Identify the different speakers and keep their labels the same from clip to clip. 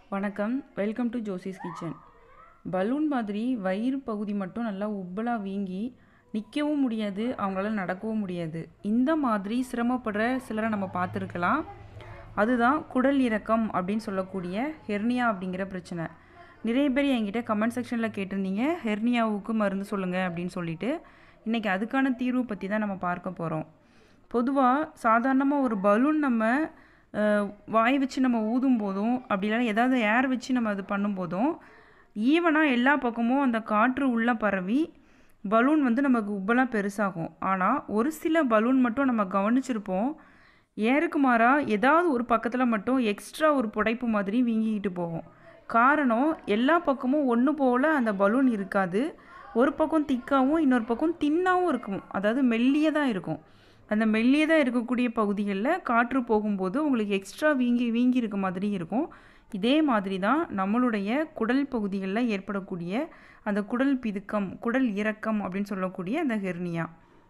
Speaker 1: வணக்கம் welcome to Josie's kitchen balloon மாதிரி வயிறு பகுதி மட்டும் நல்லா உப்பலாக வீங்கி நிற்கவும் முடியாது அவங்களால நடக்கவும் முடியாது இந்த மாதிரி சிரமப்படுற சிலரை நம்ம பார்த்துருக்கலாம் அதுதான் குடல் இறக்கம் அப்படின்னு சொல்லக்கூடிய ஹெர்னியா அப்படிங்கிற பிரச்சனை நிறைய பேர் என்கிட்ட கமெண்ட் செக்ஷனில் கேட்டிருந்தீங்க ஹெர்னியாவுக்கு மருந்து சொல்லுங்கள் அப்படின்னு சொல்லிட்டு இன்றைக்கி அதுக்கான தீர்வு பற்றி தான் நம்ம பார்க்க போகிறோம் பொதுவாக சாதாரணமாக ஒரு பலூன் நம்ம அஹ், வாய் வச்சு நம்ம ஊதும் போதும் அப்படி இல்லைன்னா ஏதாவது ஏர் வச்சு நம்ம அது பண்ணும்போதும் ஈவனாக எல்லா பக்கமும் அந்த காற்று உள்ளே பரவி பலூன் வந்து நமக்கு உப்பெல்லாம் பெருசாகும் ஆனால் ஒரு சில பலூன் மட்டும் நம்ம கவனிச்சிருப்போம் ஏருக்கு மாறாக ஏதாவது ஒரு பக்கத்தில் மட்டும் எக்ஸ்ட்ரா ஒரு புடைப்பு மாதிரி வீங்கிக்கிட்டு போகும் காரணம் எல்லா பக்கமும் ஒன்று போல் அந்த பலூன் இருக்காது ஒரு பக்கம் திக்காகவும் இன்னொரு பக்கம் தின்னாகவும் இருக்கும் அதாவது மெல்லியதாக இருக்கும் அந்த மெல்லியதாக இருக்கக்கூடிய பகுதிகளில் காற்று போகும்போது உங்களுக்கு எக்ஸ்ட்ரா வீங்கி வீங்கி இருக்க மாதிரி இருக்கும் இதே மாதிரி தான் நம்மளுடைய குடல் பகுதிகளில் ஏற்படக்கூடிய அந்த குடல் பிதுக்கம் குடல் இறக்கம் அப்படின்னு சொல்லக்கூடிய அந்த ஹெர்னியா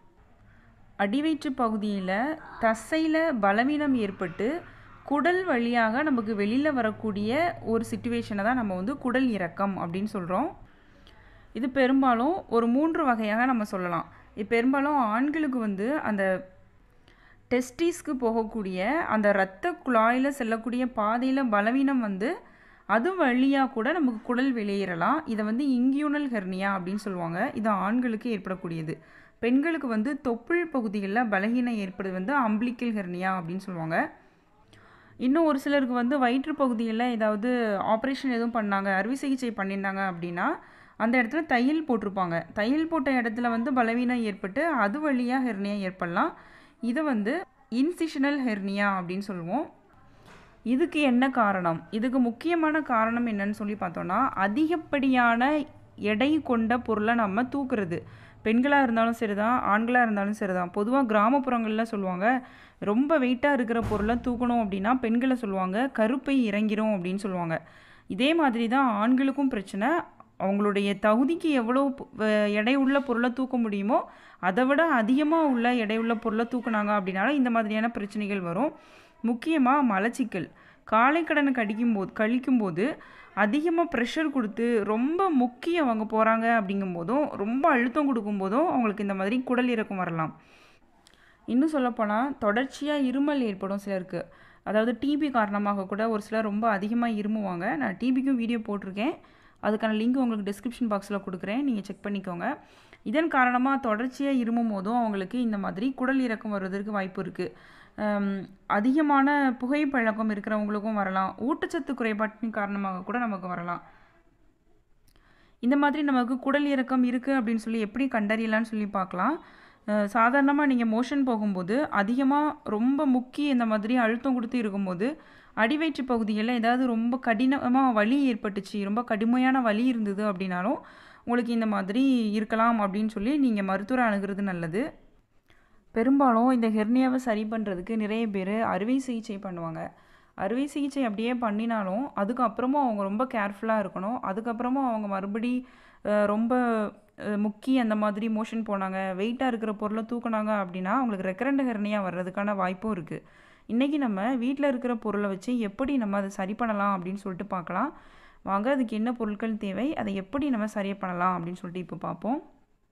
Speaker 1: அடிவயிற்று பகுதியில் தசையில் பலவீனம் ஏற்பட்டு குடல் வழியாக நமக்கு வெளியில் வரக்கூடிய ஒரு சுச்சுவேஷனை தான் நம்ம வந்து குடல் இறக்கம் அப்படின்னு சொல்கிறோம் இது பெரும்பாலும் ஒரு மூன்று வகையாக நம்ம சொல்லலாம் இது பெரும்பாலும் ஆண்களுக்கு வந்து அந்த டெஸ்டிஸ்க்கு போகக்கூடிய அந்த இரத்த குழாயில் செல்லக்கூடிய பாதையில் பலவீனம் வந்து அது வழியாக கூட நமக்கு குடல் வெளியேறலாம் இதை வந்து இங்கியூனல் ஹெர்னியா அப்படின்னு சொல்லுவாங்க இது ஆண்களுக்கு ஏற்படக்கூடியது பெண்களுக்கு வந்து தொப்புள் பகுதிகளில் பலகீனம் ஏற்படுது வந்து அம்பிளிக்கல் ஹெர்னியா அப்படின்னு சொல்லுவாங்க இன்னும் ஒரு சிலருக்கு வந்து வயிற்று பகுதியில் ஏதாவது ஆப்ரேஷன் எதுவும் பண்ணாங்க அறுவை சிகிச்சை பண்ணியிருந்தாங்க அப்படின்னா அந்த இடத்துல தையல் போட்டிருப்பாங்க தையல் போட்ட இடத்துல வந்து பலவீனம் ஏற்பட்டு அது வழியாக ஹெர்னியா ஏற்படலாம் இதை வந்து இன்சிஷனல் ஹெர்னியா அப்படின்னு சொல்லுவோம் இதுக்கு என்ன காரணம் இதுக்கு முக்கியமான காரணம் என்னன்னு சொல்லி பார்த்தோன்னா அதிகப்படியான எடை கொண்ட பொருளை நம்ம தூக்குறது பெண்களாக இருந்தாலும் சரிதான் ஆண்களாக இருந்தாலும் சரிதான் பொதுவாக கிராமப்புறங்களில் சொல்லுவாங்க ரொம்ப வெயிட்டாக இருக்கிற பொருளை தூக்கணும் அப்படின்னா பெண்களை சொல்லுவாங்க கருப்பை இறங்கிரும் அப்படின்னு சொல்லுவாங்க இதே மாதிரி தான் ஆண்களுக்கும் பிரச்சனை அவங்களுடைய தகுதிக்கு எவ்வளோ பொ- வ- எடை உள்ள பொருளை தூக்க முடியுமோ அதை விட அதிகமாக உள்ள எடை உள்ள பொருளை தூக்குனாங்க அப்படின்னால இந்த மாதிரியான பிரச்சனைகள் வரும் முக்கியமாக மலச்சிக்கல் காலை கடனை கடிக்கும்போது கழிக்கும்போது அதிகமாக ப்ரெஷர் கொடுத்து ரொம்ப முக்கி அவங்க போகிறாங்க அப்படிங்கும்போதும் ரொம்ப அழுத்தம் கொடுக்கும்போதும் அவங்களுக்கு இந்த மாதிரி குடல் இறக்கம் வரலாம் இன்னும் சொல்லப்போனால் தொடர்ச்சியாக இருமல் ஏற்படும் சிலருக்கு அதாவது டிபி காரணமாக கூட ஒரு சிலர் ரொம்ப அதிகமாக இருமுவாங்க நான் டிபிக்கும் வீடியோ போட்டிருக்கேன் அதுக்கான லிங்க் உங்களுக்கு டிஸ்கிரிப்ஷன் பாக்ஸில் கொடுக்குறேன் நீங்கள் செக் பண்ணிக்கோங்க இதன் காரணமாக தொடர்ச்சியாக இருமும் போதும் அவங்களுக்கு இந்த மாதிரி குடல் இறக்கம் வருவதற்கு வாய்ப்பு இருக்குது அதிகமான புகைப்பழக்கம் இருக்கிறவங்களுக்கும் வரலாம் ஊட்டச்சத்து குறைபாட்டின் காரணமாக கூட நமக்கு வரலாம் இந்த மாதிரி நமக்கு குடல் இறக்கம் இருக்குது அப்படின்னு சொல்லி எப்படி கண்டறியலாம்னு சொல்லி பார்க்கலாம் சாதாரணமாக நீங்கள் மோஷன் போகும்போது அதிகமாக ரொம்ப முக்கி இந்த மாதிரி அழுத்தம் கொடுத்து இருக்கும்போது அடிவயிற்று பகுதிகளில் ஏதாவது ரொம்ப கடினமாக வலி ஏற்பட்டுச்சு ரொம்ப கடுமையான வலி இருந்தது அப்படின்னாலும் உங்களுக்கு இந்த மாதிரி இருக்கலாம் அப்படின்னு சொல்லி நீங்கள் மருத்துவரை அணுகிறது நல்லது பெரும்பாலும் இந்த ஹெர்னியாவை சரி பண்ணுறதுக்கு நிறைய பேர் அறுவை சிகிச்சை பண்ணுவாங்க அறுவை சிகிச்சை அப்படியே பண்ணினாலும் அதுக்கப்புறமும் அவங்க ரொம்ப கேர்ஃபுல்லாக இருக்கணும் அதுக்கப்புறமும் அவங்க மறுபடி அஹ், ரொம்ப அஹ், முக்கி அந்த மாதிரி மோஷன் போனாங்க வெயிட்டாக இருக்கிற பொருளை தூக்குனாங்க அப்படின்னா அவங்களுக்கு ரெக்கரண்ட் ஹெர்னியா வர்றதுக்கான வாய்ப்பும் இருக்குது இன்றைக்கி நம்ம வீட்டில் இருக்கிற பொருளை வச்சு எப்படி நம்ம அதை சரி பண்ணலாம் அப்படின்னு சொல்லிட்டு பார்க்கலாம் வாங்க அதுக்கு என்ன பொருட்கள் தேவை அதை எப்படி நம்ம சரி பண்ணலாம் அப்படின்னு சொல்லிட்டு இப்போ பார்ப்போம்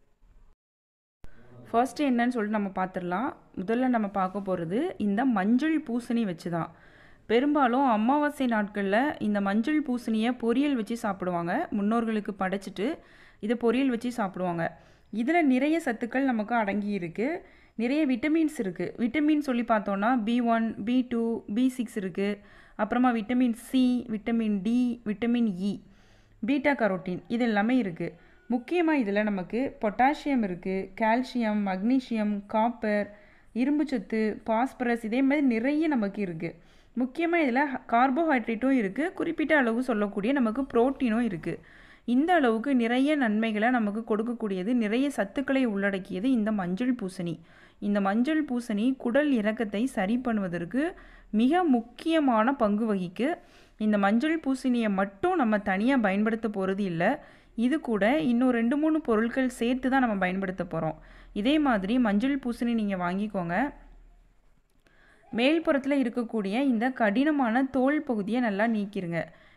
Speaker 1: ஃபர்ஸ்ட் என்னன்னு சொல்லிட்டு நம்ம பார்த்துடலாம் முதல்ல நம்ம பார்க்க போகிறது இந்த மஞ்சள் பூசணி வச்சு தான் பெரும்பாலும் அமாவாசை நாட்களில் இந்த மஞ்சள் பூசணியை பொரியல் வச்சு சாப்பிடுவாங்க முன்னோர்களுக்கு படைச்சிட்டு இதை பொரியல் வச்சு சாப்பிடுவாங்க இதில் நிறைய சத்துக்கள் நமக்கு அடங்கி இருக்குது நிறைய விட்டமின்ஸ் இருக்குது விட்டமின் சொல்லி பார்த்தோன்னா B one B two B six இருக்குது அப்புறமா vitamin C vitamin D vitamin E beta carotene இது எல்லாமே இருக்குது முக்கியமாக இதில் நமக்கு பொட்டாசியம் இருக்குது கால்சியம் மக்னீசியம் காப்பர் இரும்புச்சத்து பாஸ்பரஸ் இதே மாதிரி நிறைய நமக்கு இருக்குது முக்கியமாக இதில் கார்போஹைட்ரேட்டும் இருக்குது குறிப்பிட்ட அளவு சொல்லக்கூடிய நமக்கு புரோட்டீனும் இருக்குது இந்த அளவுக்கு நிறைய நன்மைகளை நமக்கு கொடுக்கக்கூடியது நிறைய சத்துக்களை உள்ளடக்கியது இந்த மஞ்சள் பூசணி இந்த மஞ்சள் பூசணி குடல் இறக்கத்தை சரி பண்ணுவதற்கு மிக முக்கியமான பங்கு வகிக்கு இந்த மஞ்சள் பூசணியை மட்டும் நம்ம தனியாக பயன்படுத்த போகிறது இல்லை இது கூட இன்னும் ரெண்டு மூணு பொருட்கள் சேர்த்து தான் நம்ம பயன்படுத்த போகிறோம் இதே மாதிரி மஞ்சள் பூசணி நீங்கள் வாங்கிக்கோங்க மேல்புறத்தில் இருக்கக்கூடிய இந்த கடினமான தோல் பகுதியை நல்லா நீக்கிருங்க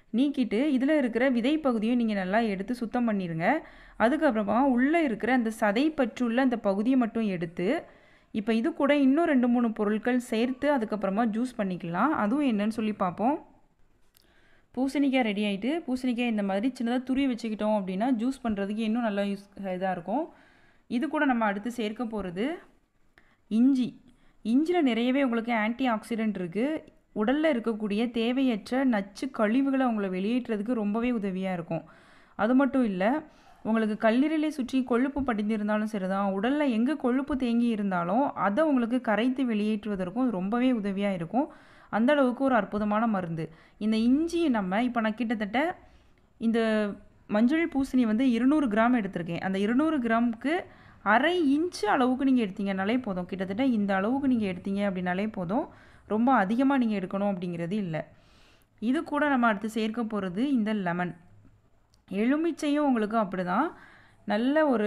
Speaker 1: நீக்கிட்டு இதில் இருக்கிற விதை பகுதியும் நீங்கள் நல்லா எடுத்து சுத்தம் பண்ணிடுங்க அதுக்கப்புறமா உள்ளே இருக்கிற அந்த சதை பற்றுள்ள அந்த பகுதியை மட்டும் எடுத்து இப்போ இது கூட இன்னும் ரெண்டு மூணு பொருட்கள் சேர்த்து அதுக்கப்புறமா ஜூஸ் பண்ணிக்கலாம் அதுவும் என்னன்னு சொல்லி பார்ப்போம் பூசணிக்காய் ரெடி ஆகிட்டு பூசணிக்காய் இந்த மாதிரி சின்னதாக துருவி வச்சுக்கிட்டோம் அப்படின்னா ஜூஸ் பண்ணுறதுக்கு இன்னும் நல்லா யூஸ் இதாக இருக்கும் இது கூட நம்ம அடுத்து சேர்க்க போகிறது இஞ்சி இஞ்சியில் நிறையவே உங்களுக்கு ஆன்டி ஆக்சிடென்ட் இருக்குது உடலில் இருக்கக்கூடிய தேவையற்ற நச்சு கழிவுகளை உங்களை வெளியேற்றுறதுக்கு ரொம்பவே உதவியாக இருக்கும் அது மட்டும் இல்லை உங்களுக்கு கல்லீரலை சுற்றி கொழுப்பு படிந்திருந்தாலும் சரிதான் உடலில் எங்கே கொழுப்பு தேங்கி இருந்தாலும் அதை உங்களுக்கு கரைத்து வெளியேற்றுவதற்கும் ரொம்பவே உதவியாக இருக்கும் அந்த அளவுக்கு ஒரு அற்புதமான மருந்து இந்த இஞ்சியை நம்ம இப்போ நான் கிட்டத்தட்ட இந்த மஞ்சள் பூசணி வந்து இருநூறு கிராம் எடுத்திருக்கேன் அந்த இருநூறு கிராமுக்கு அரை இன்ச்சு அளவுக்கு நீங்கள் எடுத்தீங்கனாலே போதும் கிட்டத்தட்ட இந்த அளவுக்கு நீங்கள் எடுத்தீங்க அப்படின்னாலே போதும் ரொம்ப அதிகமாக நீங்கள் எடுக்கணும் அப்படிங்கிறது இல்லை இது கூட நம்ம அடுத்து சேர்க்க போகிறது இந்த லெமன் எலுமிச்சையும் உங்களுக்கு அப்படி தான் நல்ல ஒரு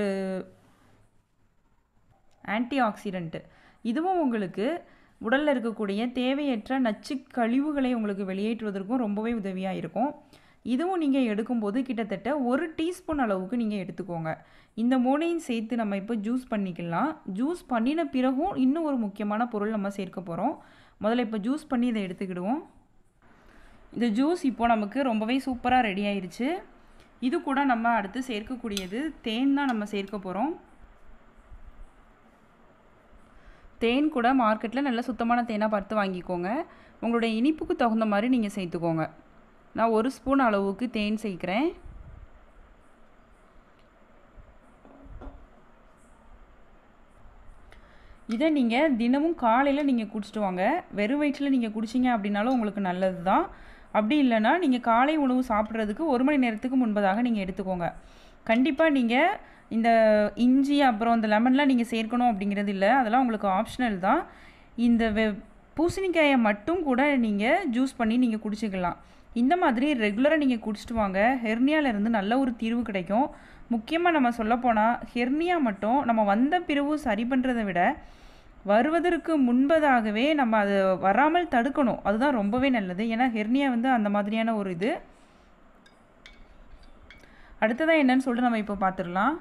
Speaker 1: ஆன்டி ஆக்சிடெண்ட்டு இதுவும் உங்களுக்கு உடலில் இருக்கக்கூடிய தேவையற்ற நச்சு கழிவுகளை உங்களுக்கு வெளியேற்றுவதற்கும் ரொம்பவே உதவியாக இருக்கும் இதுவும் நீங்கள் எடுக்கும்போது கிட்டத்தட்ட ஒரு டீஸ்பூன் அளவுக்கு நீங்கள் எடுத்துக்கோங்க இந்த மூணையும் சேர்த்து நம்ம இப்போ ஜூஸ் பண்ணிக்கலாம் ஜூஸ் பண்ணின பிறகும் இன்னும் ஒரு முக்கியமான பொருள் நம்ம சேர்க்க போகிறோம் முதல்ல இப்போ ஜூஸ் பண்ணி இதை எடுத்துக்கிடுவோம் இந்த ஜூஸ் இப்போ நமக்கு ரொம்பவே சூப்பராக ரெடி ஆயிருச்சு இது கூட நம்ம அடுத்து சேர்க்கக்கூடியது தேன் தான் நம்ம சேர்க்க போகிறோம் தேன் கூட மார்க்கெட்டில் நல்ல சுத்தமான தேனாக பார்த்து வாங்கிக்கோங்க உங்களுடைய இனிப்புக்கு தகுந்த மாதிரி நீங்கள் சேர்த்துக்கோங்க நான் ஒரு ஸ்பூன் அளவுக்கு தேன் சேர்க்குறேன் இதை நீங்கள் தினமும் காலையில் நீங்கள் குடிச்சிட்டு வாங்க வெறும் வயிற்றில் நீங்கள் குடிச்சிங்க அப்படின்னாலும் உங்களுக்கு நல்லது தான் அப்படி இல்லைன்னா நீங்கள் காலை உணவு சாப்பிட்றதுக்கு ஒரு மணி நேரத்துக்கு முன்பதாக நீங்கள் எடுத்துக்கோங்க கண்டிப்பாக நீங்கள் இந்த இஞ்சி அப்புறம் இந்த லெமன்லாம் நீங்கள் சேர்க்கணும் அப்படிங்கிறது இல்லை அதெல்லாம் உங்களுக்கு ஆப்ஷனல் தான் இந்த வெ பூசணிக்காயை மட்டும் கூட நீங்கள் ஜூஸ் பண்ணி நீங்கள் குடிச்சிக்கலாம் இந்த மாதிரி ரெகுலராக நீங்கள் குடிச்சிட்டு வாங்க ஹெர்னியாவிலேருந்து நல்ல ஒரு தீர்வு கிடைக்கும் முக்கியமாக நம்ம சொல்லப்போனால் ஹெர்னியா மட்டும் நம்ம வந்த பிறகு சரி பண்ணுறதை விட வருவதற்கு முன்பதாகவே நம்ம அதை வராமல் தடுக்கணும் அதுதான் ரொம்பவே நல்லது ஏன்னா ஹெர்னியா வந்து அந்த மாதிரியான ஒரு இது அடுத்ததாக என்னன்னு சொல்லிட்டு நம்ம இப்போ பார்த்துடலாம்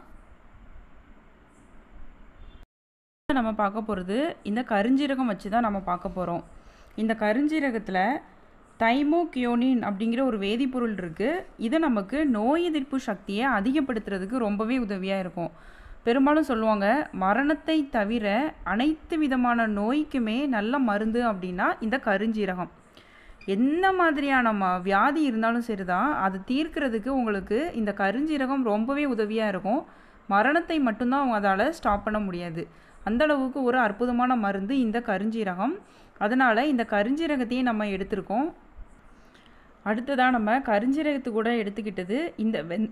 Speaker 1: நம்ம பார்க்க போகிறது இந்த கருஞ்சீரகம் வச்சு தான் நம்ம பார்க்க போகிறோம் இந்த கருஞ்சீரகத்தில் தைமோகியோனின் அப்படிங்கிற ஒரு வேதிப்பொருள் இருக்குது இது நமக்கு நோய் எதிர்ப்பு சக்தியை அதிகப்படுத்துறதுக்கு ரொம்பவே உதவியாக இருக்கும் பெரும்பாலும் சொல்லுவாங்க மரணத்தை தவிர அனைத்து விதமான நோய்க்குமே நல்ல மருந்து அப்படின்னா இந்த கருஞ்சீரகம் எந்த மாதிரியான ம வியாதி இருந்தாலும் சரி தான் அது தீர்க்கிறதுக்கு உங்களுக்கு இந்த கருஞ்சீரகம் ரொம்பவே உதவியாக இருக்கும் மரணத்தை மட்டும்தான் அதால் ஸ்டாப் பண்ண முடியாது அந்த அளவுக்கு ஒரு அற்புதமான மருந்து இந்த கருஞ்சீரகம் அதனால் இந்த கருஞ்சீரகத்தையும் நம்ம எடுத்திருக்கோம் அடுத்ததாக நம்ம கருஞ்சீரகத்து கூட எடுத்துக்கிட்டது இந்த வெந்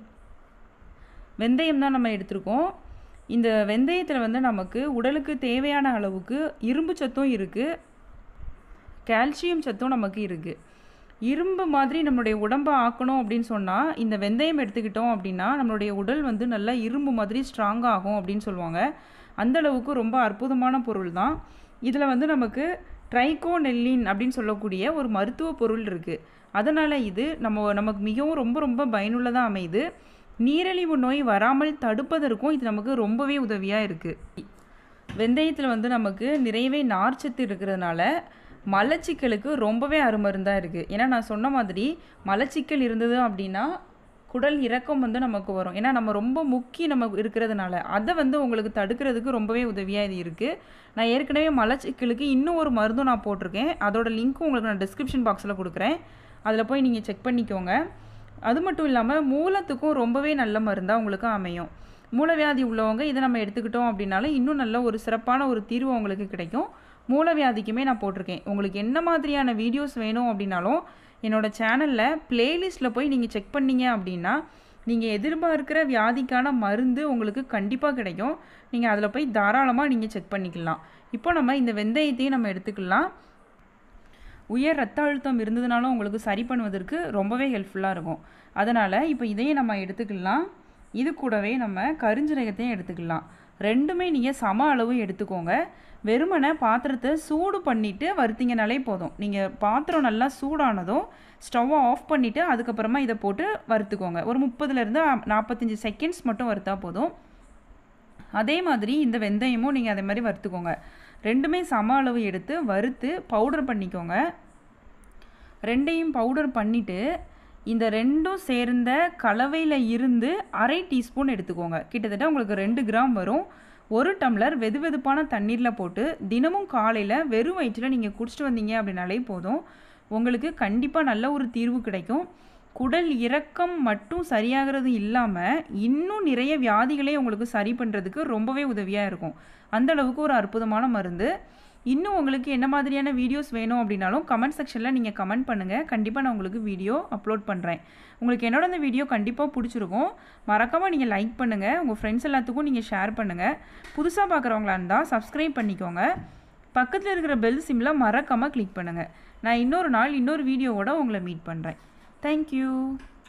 Speaker 1: வெந்தயம் தான் நம்ம எடுத்திருக்கோம் இந்த வெந்தயத்தில் வந்து நமக்கு உடலுக்கு தேவையான அளவுக்கு இரும்பு சத்தும் இருக்குது கால்சியம் சத்தும் நமக்கு இருக்குது இரும்பு மாதிரி நம்மளுடைய உடம்பை ஆக்கணும் அப்படின்னு சொன்னால் இந்த வெந்தயம் எடுத்துக்கிட்டோம் அப்படின்னா நம்மளுடைய உடல் வந்து நல்லா இரும்பு மாதிரி ஸ்ட்ராங்காக ஆகும் அப்படின்னு சொல்லுவாங்க அந்த அளவுக்கு ரொம்ப அற்புதமான பொருள் தான் இதில் வந்து நமக்கு ட்ரைகோனெல்லின் அப்படின்னு சொல்லக்கூடிய ஒரு மருத்துவ பொருள் இருக்குது அதனால் இது நம்ம நமக்கு மிகவும் ரொம்ப ரொம்ப பயனுள்ளதாக அமையுது நீரிழிவு நோய் வராமல் தடுப்பதற்கும் இது நமக்கு ரொம்பவே உதவியாக இருக்குது வெந்தயத்தில் வந்து நமக்கு நிறையவே நார்ச்சத்து இருக்கிறதுனால மலச்சிக்கலுக்கு ரொம்பவே அருமருந்தாக இருக்குது ஏன்னா நான் சொன்ன மாதிரி மலச்சிக்கல் இருந்தது அப்படின்னா குடல் இறக்கம் வந்து நமக்கு வரும் ஏன்னா நம்ம ரொம்ப முக்கி நம்ம இருக்கிறதுனால அதை வந்து உங்களுக்கு தடுக்கிறதுக்கு ரொம்பவே உதவியாக இது இருக்குது நான் ஏற்கனவே மலச்சிக்கலுக்கு இன்னும் ஒரு மருந்தும் நான் போட்டிருக்கேன் அதோட லிங்க்கும் உங்களுக்கு நான் டிஸ்கிரிப்ஷன் பாக்ஸில் கொடுக்குறேன் அதில் போய் நீங்கள் செக் பண்ணிக்கோங்க அது மட்டும் இல்லாமல் மூலத்துக்கும் ரொம்பவே நல்ல மருந்தாக உங்களுக்கு அமையும் மூலவியாதி உள்ளவங்க இதை நம்ம எடுத்துக்கிட்டோம் அப்படின்னாலும் இன்னும் நல்ல ஒரு சிறப்பான ஒரு தீர்வு உங்களுக்கு கிடைக்கும் மூலவியாதிக்குமே நான் போட்டிருக்கேன் உங்களுக்கு என்ன மாதிரியான வீடியோஸ் வேணும் அப்படின்னாலும் என்னோடய சேனலில் ப்ளேலிஸ்ட்டில் போய் நீங்கள் செக் பண்ணீங்க அப்படின்னா நீங்கள் எதிர்பார்க்கிற வியாதிக்கான மருந்து உங்களுக்கு கண்டிப்பாக கிடைக்கும் நீங்கள் அதில் போய் தாராளமாக நீங்கள் செக் பண்ணிக்கலாம் இப்போ நம்ம இந்த வெந்தயத்தையும் நம்ம எடுத்துக்கலாம் உயர் ரத்த அழுத்தம் இருந்ததுனாலும் உங்களுக்கு சரி பண்ணுவதற்கு ரொம்பவே ஹெல்ப்ஃபுல்லாக இருக்கும் அதனால் இப்போ இதையும் நம்ம எடுத்துக்கலாம் இது கூடவே நம்ம கருஞ்சீரகத்தையும் எடுத்துக்கலாம் ரெண்டுமே நீங்கள் சம அளவு எடுத்துக்கோங்க வெறுமனை பாத்திரத்தை சூடு பண்ணிவிட்டு வறுத்தீங்கனாலே போதும் நீங்கள் பாத்திரம் நல்லா சூடானதும் ஸ்டவ்வை ஆஃப் பண்ணிவிட்டு அதுக்கப்புறமா இதை போட்டு வறுத்துக்கோங்க ஒரு முப்பதுலேருந்து நாற்பத்தஞ்சு செகண்ட்ஸ் மட்டும் வறுத்தா போதும் அதே மாதிரி இந்த வெந்தயமும் நீங்கள் அதே மாதிரி வறுத்துக்கோங்க ரெண்டுமே சம அளவு எடுத்து வறுத்து பவுடர் பண்ணிக்கோங்க ரெண்டையும் பவுடர் பண்ணிவிட்டு இந்த ரெண்டும் சேர்ந்த கலவையில் இருந்து அரை டீஸ்பூன் எடுத்துக்கோங்க கிட்டத்தட்ட உங்களுக்கு ரெண்டு கிராம் வரும் ஒரு டம்ளர் வெது வெதுப்பான தண்ணீரில் போட்டு தினமும் காலையில் வெறும் வயிற்றில் நீங்கள் குடிச்சிட்டு வந்தீங்க அப்படின்னாலே போதும் உங்களுக்கு கண்டிப்பாக நல்ல ஒரு தீர்வு கிடைக்கும் குடல் இறக்கம் மட்டும் சரியாகிறது இல்லாமல் இன்னும் நிறைய வியாதிகளே உங்களுக்கு சரி பண்ணுறதுக்கு ரொம்பவே உதவியாக இருக்கும் அந்த அளவுக்கு ஒரு அற்புதமான மருந்து இன்னும் உங்களுக்கு என்ன மாதிரியான வீடியோஸ் வேணும் அப்படின்னாலும் கமெண்ட் செக்ஷனில் நீங்கள் கமெண்ட் பண்ணுங்கள் கண்டிப்பாக நான் உங்களுக்கு வீடியோ அப்லோட் பண்ணுறேன் உங்களுக்கு என்னோட அந்த வீடியோ கண்டிப்பாக பிடிச்சிருக்கும் மறக்காமல் நீங்கள் லைக் பண்ணுங்கள் உங்கள் ஃப்ரெண்ட்ஸ் எல்லாத்துக்கும் நீங்கள் ஷேர் பண்ணுங்கள் புதுசாக பார்க்குறவங்களா இருந்தால் சப்ஸ்கிரைப் பண்ணிக்கோங்க பக்கத்தில் இருக்கிற பெல் சிம்மில் மறக்காமல் கிளிக் பண்ணுங்கள் நான் இன்னொரு நாள் இன்னொரு வீடியோவோட உங்களை மீட் பண்ணுறேன் தேங்க்யூ